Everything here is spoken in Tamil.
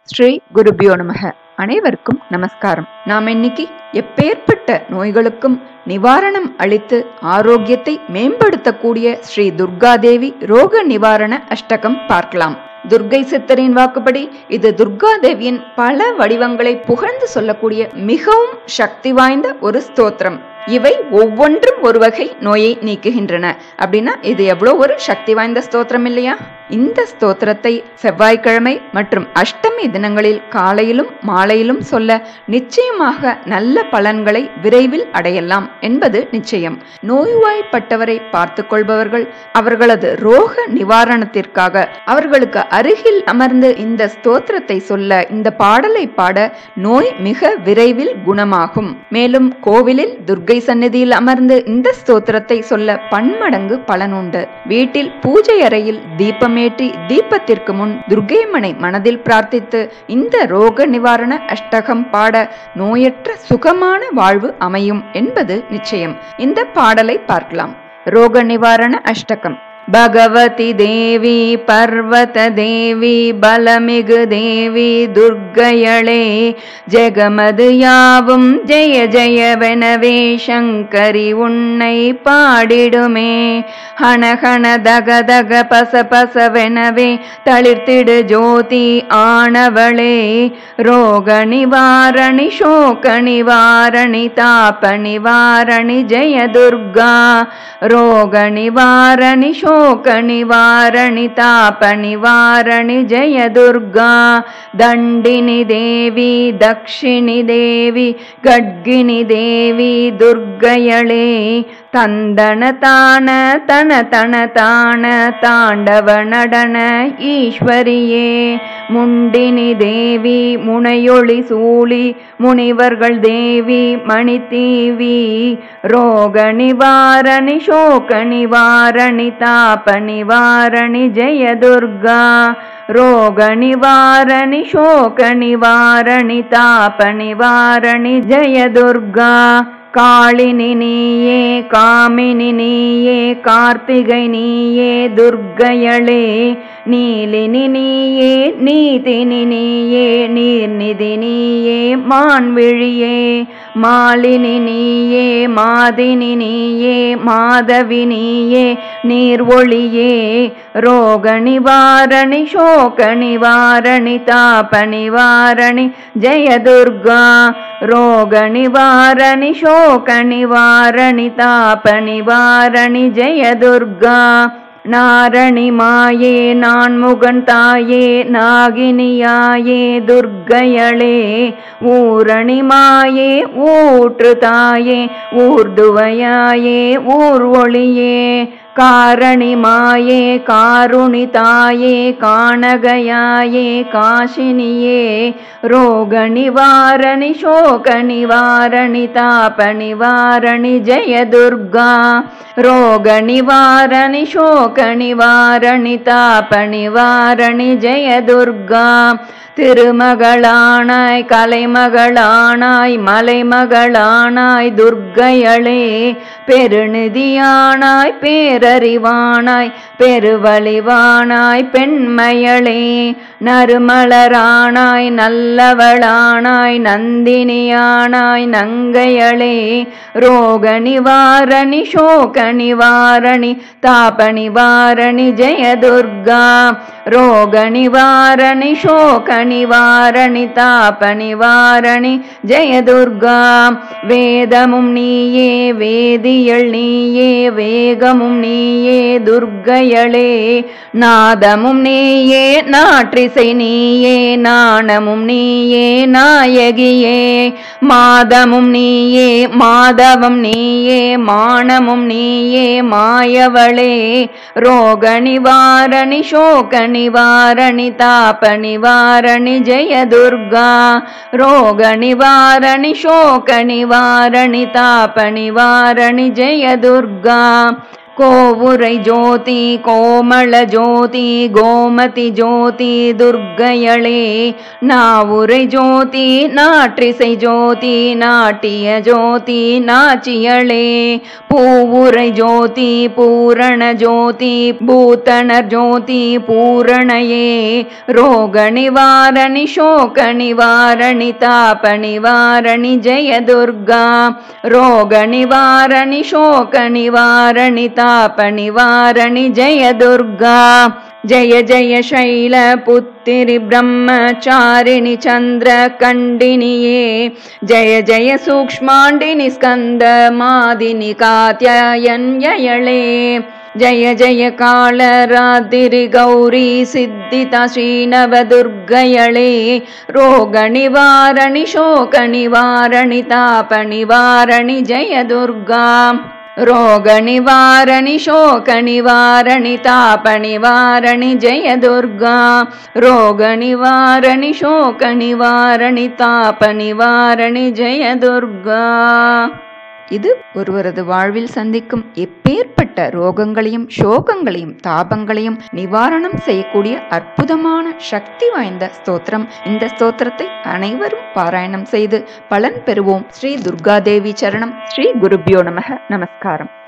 ஸ்ரீ குருபியோ நமக அனைவருக்கும் நமஸ்காரம் நாம் இன்னைக்கு எப்பேற்பட்ட நோய்களுக்கும் நிவாரணம் அளித்து ஆரோக்கியத்தை மேம்படுத்தக்கூடிய ஸ்ரீ துர்காதேவி ரோக நிவாரண அஷ்டகம் பார்க்கலாம் துர்கை சித்தரின் வாக்குப்படி இது துர்காதேவியின் பல வடிவங்களை புகழ்ந்து சொல்லக்கூடிய மிகவும் சக்தி வாய்ந்த ஒரு ஸ்தோத்திரம் இவை ஒவ்வொன்றும் ஒரு வகை நோயை நீக்குகின்றன அப்படின்னா இது எவ்வளோ ஒரு சக்தி வாய்ந்த ஸ்தோத்திரம் இல்லையா இந்த ஸ்தோத்திரத்தை செவ்வாய்க்கிழமை மற்றும் அஷ்டமி தினங்களில் காலையிலும் மாலையிலும் சொல்ல நிச்சயமாக நல்ல பலன்களை விரைவில் அடையலாம் என்பது நிச்சயம் நோய்வாய்ப்பட்டவரை பார்த்து கொள்பவர்கள் அவர்களது ரோக நிவாரணத்திற்காக அவர்களுக்கு அருகில் அமர்ந்து இந்த ஸ்தோத்திரத்தை சொல்ல இந்த பாடலை பாட நோய் மிக விரைவில் குணமாகும் மேலும் கோவிலில் துர்கை சந்நிதியில் அமர்ந்து இந்த ஸ்தோத்திரத்தை சொல்ல பன்மடங்கு பலனுண்டு வீட்டில் பூஜை அறையில் தீபமேற்றி தீபத்திற்கு முன் துர்கையம்மனை மனதில் பிரார்த்தித்து இந்த ரோக நிவாரண அஷ்டகம் பாட நோயற்ற சுகமான வாழ்வு அமையும் என்பது நிச்சயம் இந்த பாடலை பார்க்கலாம் ரோக நிவாரண அஷ்டகம் பகவதி தேவி பர்வத தேவி பலமிகு தேவி துர்க்கையளே ஜெகமது யாவும் ஜெய ஜெயவெனவே சங்கரி உன்னை பாடிடுமே ஹணஹண தக தக பச பசவெனவே தளிர்த்திடு ஜோதி ஆனவளே ரோக நிவாரணி சோக நிவாரணி தாப நிவாரணி ஜெய துர்கா ரோக நிவாரணி शोक निवारणि ताप निवारणि जय दुर्गा दण्डिनि देवी दक्षिणि देवी गड्गिनि देवी दुर्गयळे தந்தன தான தன தன தான தாண்டவ நடன ஈஸ்வரியே முண்டினி தேவி முனையொளி சூழி முனிவர்கள் தேவி மணித்தீவி ரோக நிவாரணி சோக நிவாரணி தாப நிவாரணி ஜெய துர்கா ரோக நிவாரணி சோக நிவாரணி தாப நிவாரணி ஜெய துர்கா காளினி நீயே காமினி நீயே கார்த்திகை நீயே துர்க்கையளே நீலினி நீயே நீதினி நீயே நீர்நிதி நீயே மான்விழியே மாலினி நீயே மாதினி நீயே மாதவி நீயே நீர்வொளியே ரோக நிவாரணி சோக நிவாரணி தாப நிவாரணி ஜெய துர்கா ரோக நிவாரணி शोक निवारणि ताप निवारणि जय दुर्गा நாரணி மாயே நான்முகன் தாயே நாகினியாயே துர்க்கையளே ஊரணி மாயே ஊற்று தாயே ஊர்துவையாயே ஊர்வொளியே காரணி மாயே காருணி தாயே காணகையாயே காஷினியே ரோக நிவாரணி சோக நிவாரணி தாப நிவாரணி ஜெய துர்கா ரோக நிவாரணி சோக நிவாரணி தாப நிவாரணி ஜெய துர்கா திருமகளானாய் கலைமகளானாய் மலைமகளானாய் துர்க்கையளே பெருநிதியானாய் பேரறிவானாய் பெருவழிவானாய் பெண்மையளே நறுமலரானாய் நல்லவளானாய் நந்தினியானாய் நங்கையளே ரோக நிவாரணி சோக நிவாரணி தாப நிவாரணி ஜெய துர்கா ரோக நிவாரணி சோக நிவாரணி தாப நிவாரணி ஜெய துர்கா வேதமும் நீயே வேதியள் நீயே வேகமும் நீயே துர்க்கையளே நாதமும் நீயே நாற்றிசை நீயே நாணமும் நீயே நாயகியே மாதமும் நீயே மாதவம் நீயே மானமும் நீயே மாயவளே ரோக நிவாரணி சோக நிவாரணி தாப நிவாரணி ஜெய துர்கா ரோக நிவாரணி சோக நிவாரணி தாப நிவாரணி ஜெய துர்கா கோவுரை ஜோதி கோமள ஜோதி கோமதி ஜோதி துர்க்கையளே நாவுரை ஜோதி நாற்றிசை ஜோதி நாட்டிய ஜோதி நாச்சியளே பூவுரை ஜோதி பூரண ஜோதி பூத்தனர் ஜோதி பூரணயே ரோக நிவாரணி சோக நிவாரணி தாப நிவாரணி ஜெய துர்கா ரோக நிவாரணி சோக நிவாரணி தாப நிவாரணி ஜெய துர்கா जय जय शैलपुत्रि ब्रह्मचारिणि चन्द्रकण्डिनिये जय जय सूक्ष्माण्डिनि स्कन्दमादिनि कात्यायन्ययळे जय जय कालरात्रि गौरी सिद्धिता श्रीनवदुर्गयळे रोगनिवारणि शोकनिवारणि तापनिवारणि जय दुर्गा रोगनिवारणि शोकनिवारणि तापनिवारणि जय दुर्गा रोगनिवारणि शोकनिवारणि तापनिवारणि जय दुर्गा இது ஒருவரது வாழ்வில் சந்திக்கும் எப்பேற்பட்ட ரோகங்களையும் சோகங்களையும் தாபங்களையும் நிவாரணம் செய்யக்கூடிய அற்புதமான சக்தி வாய்ந்த ஸ்தோத்திரம் இந்த ஸ்தோத்திரத்தை அனைவரும் பாராயணம் செய்து பலன் பெறுவோம் ஸ்ரீ துர்காதேவி சரணம் ஸ்ரீ குருபியோ நமக நமஸ்காரம்